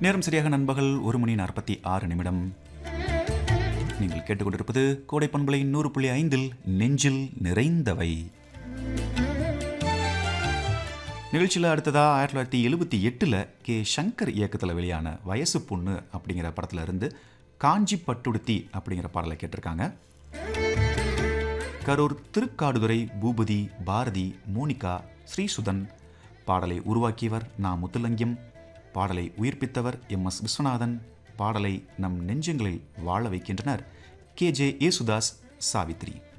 நேரம் சரியாக நண்பகல் ஒரு மணி நாற்பத்தி ஆறு நிமிடம் நீங்கள் கேட்டுக்கொண்டிருப்பது கோடை பண்பலை நூறு புள்ளி ஐந்தில் நெஞ்சில் நிறைந்தவை நிகழ்ச்சியில் அடுத்ததா ஆயிரத்தி தொள்ளாயிரத்தி எழுபத்தி எட்டில் கே சங்கர் இயக்கத்தில் வெளியான வயசு பொண்ணு அப்படிங்கிற படத்துல இருந்து காஞ்சி பட்டுடுத்தி அப்படிங்கிற பாடலை கேட்டிருக்காங்க கரூர் திருக்காடுதுறை பூபதி பாரதி மோனிகா ஸ்ரீசுதன் பாடலை உருவாக்கியவர் நா முத்துலங்கியம் பாடலை உயிர்ப்பித்தவர் எம் எஸ் விஸ்வநாதன் பாடலை நம் நெஞ்சங்களில் வாழ வைக்கின்றனர் கே ஜே ஏசுதாஸ் சாவித்ரி